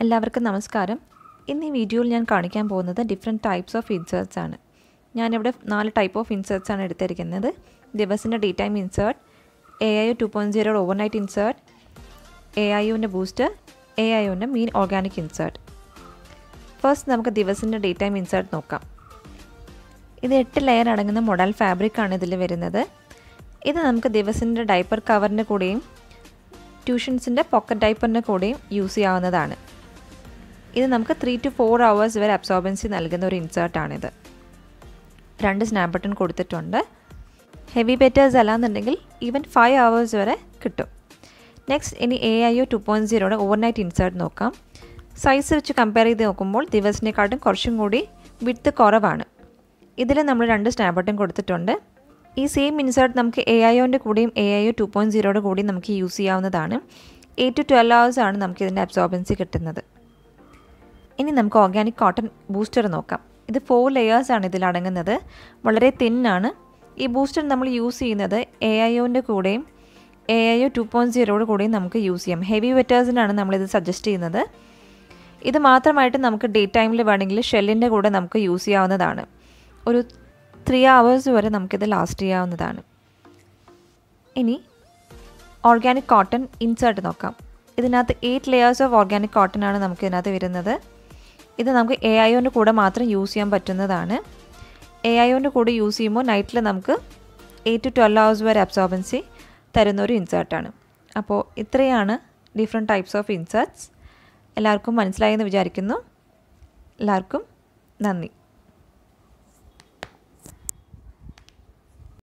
എല്ലാവർക്കും നമസ്കാരം ഇന്ന് ഈ വീഡിയോയിൽ ഞാൻ കാണിക്കാൻ പോകുന്നത് ഡിഫറെൻറ്റ് ടൈപ്സ് ഓഫ് ഇൻസേർട്സ് ആണ് ഞാനിവിടെ നാല് ടൈപ്പ് ഓഫ് ഇൻസേർട്സ് ആണ് എടുത്തിരിക്കുന്നത് ദിവസിൻ്റെ day time insert A I O two point zero overnight insert A I ഒൻ്റെ ബൂസ്റ്റർ എ ഐ ഒൻ്റെ മീൻ ഓർഗാനിക് ഇൻസേർട്ട് ഫസ്റ്റ് നമുക്ക് ദിവസിൻ്റെ ഡേ ടൈം ഇൻസേർട്ട് നോക്കാം ഇത് എട്ട് ലെയർ അടങ്ങുന്ന മൊഡൽ ഫാബ്രിക് ആണ് ഇതിൽ വരുന്നത് ഇത് നമുക്ക് ദിവസിൻ്റെ ഡൈപ്പർ കവറിൻ്റെ കൂടെയും ട്യൂഷൻസിൻ്റെ പോക്കറ്റ് ഡൈപ്പറിൻ്റെ കൂടെയും യൂസ് ചെയ്യാവുന്നതാണ് ഇത് നമുക്ക് ത്രീ ടു ഫോർ അവേഴ്സ് വരെ അബ്സോർബൻസി നൽകുന്ന ഒരു ഇൻസേർട്ടാണിത് രണ്ട് സ്നാപ്പ് ബട്ടൺ കൊടുത്തിട്ടുണ്ട് ഹെവി ബെറ്റേഴ്സ് അല്ലാന്നുണ്ടെങ്കിൽ ഈവൻ ഫൈവ് അവേഴ്സ് വരെ കിട്ടും നെക്സ്റ്റ് ഇനി A I O two point സീറോയുടെ ഓവർനൈറ്റ് ഇൻസേർട്ട് നോക്കാം സൈസ് വെച്ച് കമ്പയർ ചെയ്ത് നോക്കുമ്പോൾ ദിവസിനെക്കാട്ടും കുറച്ചും കൂടി വിട്ത് കുറവാണ് ഇതിൽ നമ്മൾ രണ്ട് സ്നാപ്പ് ബട്ടൺ കൊടുത്തിട്ടുണ്ട് ഈ സെയിം ഇൻസേർട്ട് നമുക്ക് എ ഐ ഒൻ്റെ കൂടെയും A I O two point സീറോയുടെ കൂടെയും നമുക്ക് യൂസ് ചെയ്യാവുന്നതാണ് എയ്റ്റ് ടു ട്വൽവ് അവേഴ്സ് ആണ് നമുക്ക് ഇതിൻ്റെ അബ്സോർബൻസി കിട്ടുന്നത് ഇനി നമുക്ക് ഓർഗാനിക് കോട്ടൺ ബൂസ്റ്റർ നോക്കാം ഇത് ഫോർ ലെയേഴ്സ് ആണ് ഇതിൽ അടങ്ങുന്നത് വളരെ തിന്നാണ് ഈ ബൂസ്റ്റർ നമ്മൾ യൂസ് ചെയ്യുന്നത് എ ഐ ഒൻ്റെ കൂടെയും A I O two point സീറോയുടെ കൂടെയും നമുക്ക് യൂസ് ചെയ്യാം ഹെവി വെറ്റേഴ്സിനാണ് നമ്മളിത് സജസ്റ്റ് ചെയ്യുന്നത് ഇത് മാത്രമായിട്ട് നമുക്ക് ഡേ ടൈമിൽ വേണമെങ്കിൽ ഷെല്ലിൻ്റെ കൂടെ നമുക്ക് യൂസ് ചെയ്യാവുന്നതാണ് ഒരു ത്രീ അവേഴ്സ് വരെ നമുക്കിത് ലാസ്റ്റ് ചെയ്യാവുന്നതാണ് ഇനി ഓർഗാനിക് കോട്ടൺ ഇൻസേർട്ട് നോക്കാം ഇതിനകത്ത് eight layers of organic cotton ആണ് നമുക്ക് ഇതിനകത്ത് വരുന്നത് ഇത് നമുക്ക് എ ഐ ഒൻ്റെ കൂടെ മാത്രം യൂസ് ചെയ്യാൻ പറ്റുന്നതാണ് എ ഐ ഒൻ്റെ കൂടെ യൂസ് ചെയ്യുമ്പോൾ നൈറ്റിൽ നമുക്ക് എയ്റ്റ് ടു ട്വൽവ് അവേഴ്സ് വരെ അബ്സോർബൻസി തരുന്ന ഒരു ഇൻസേർട്ടാണ് അപ്പോൾ ഇത്രയാണ് ഡിഫറെൻറ്റ് ടൈപ്സ് ഓഫ് ഇൻസേർട്സ് എല്ലാവർക്കും മനസ്സിലായെന്ന് വിചാരിക്കുന്നു എല്ലാവർക്കും നന്ദി